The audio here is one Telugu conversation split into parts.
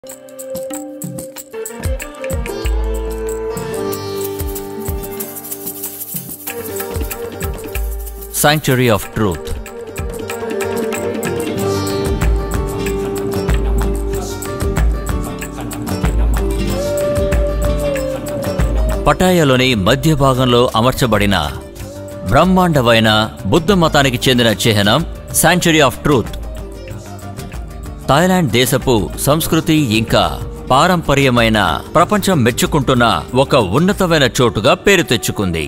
Sanctuary of Truth. పటాయాలోని మధ్య భాగంలో అమర్చబడిన బ్రహ్మాండమైన బుద్ధ మతానికి చెందిన చిహ్నం శాంచురీ ఆఫ్ ట్రూత్ థాయిలాండ్ దేశపు సంస్కృతి ఇంకా పారంపర్యమైన ప్రపంచం మెచ్చుకుంటున్న ఒక ఉన్నతమైన చోటుగా పేరు తెచ్చుకుంది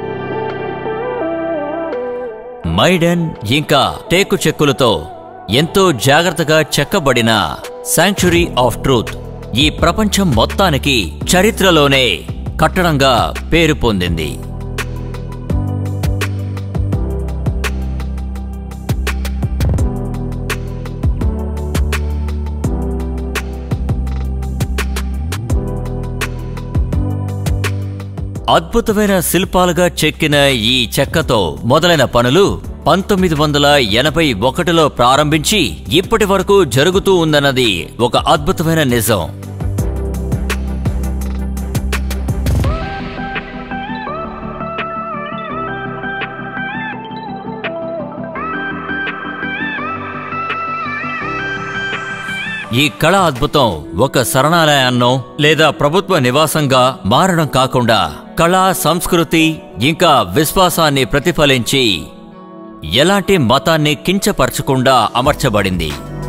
మైడెన్ ఇంకా టేకు చెక్కులతో ఎంతో జాగ్రత్తగా చెక్కబడిన శాంచురీ ఆఫ్ ట్రూత్ ఈ ప్రపంచం మొత్తానికి చరిత్రలోనే కట్టడంగా పేరు పొందింది అద్భుతమైన శిల్పాలుగా చెక్కిన ఈ చెక్కతో మొదలైన పనులు పంతొమ్మిది వందల ఎనభై ఒకటిలో ప్రారంభించి ఇప్పటి వరకు జరుగుతూ ఉందన్నది ఒక అద్భుతమైన నిజం ఈ కళ అద్భుతం ఒక శరణాలయాన్నో లేదా ప్రభుత్వ నివాసంగా మారడం కాకుండా కళ సంస్కృతి ఇంకా విశ్వాసాన్ని ప్రతిఫలించి ఎలాంటి మతాన్ని కించపరచకుండా అమర్చబడింది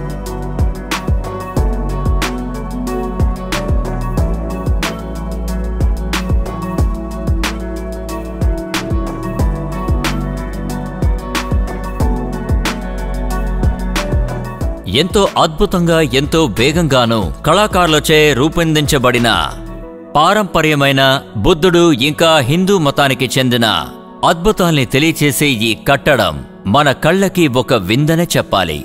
ఎంతో అద్భుతంగా ఎంతో వేగంగాను కళాకారులచే రూపొందించబడిన పారంపర్యమైన బుద్ధుడు ఇంకా హిందూ మతానికి చెందిన అద్భుతాల్ని తెలియచేసే ఈ కట్టడం మన కళ్ళకి ఒక విందనే చెప్పాలి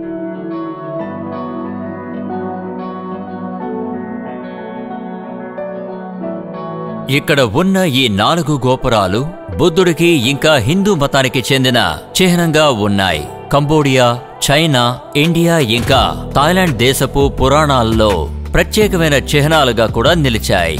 ఇక్కడ ఉన్న ఈ నాలుగు గోపురాలు బుద్ధుడికి ఇంకా హిందూ మతానికి చెందిన చిహ్నంగా ఉన్నాయి కంబోడియా చైనా ఇండియా ఇంకా థాయిలాండ్ దేశపు పురాణాల్లో ప్రత్యేకమైన చిహ్నాలుగా కూడా నిలిచాయి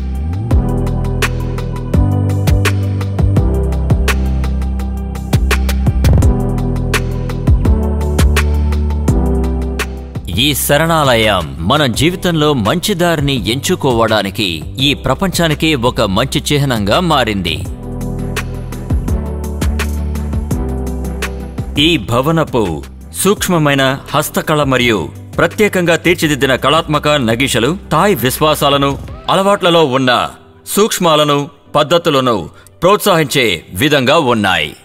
ఈ శరణాలయం మన జీవితంలో మంచి దారిని ఎంచుకోవడానికి ఈ ప్రపంచానికి ఒక మంచి చిహ్నంగా మారింది ఈ భవనపు సూక్ష్మమైన హస్తకళ మరియు ప్రత్యేకంగా తీర్చిదిద్దిన కళాత్మక నగీషలు థాయ్ విశ్వాసాలను అలవాట్లలో ఉన్న సూక్ష్మాలను పద్ధతులను ప్రోత్సహించే విధంగా ఉన్నాయి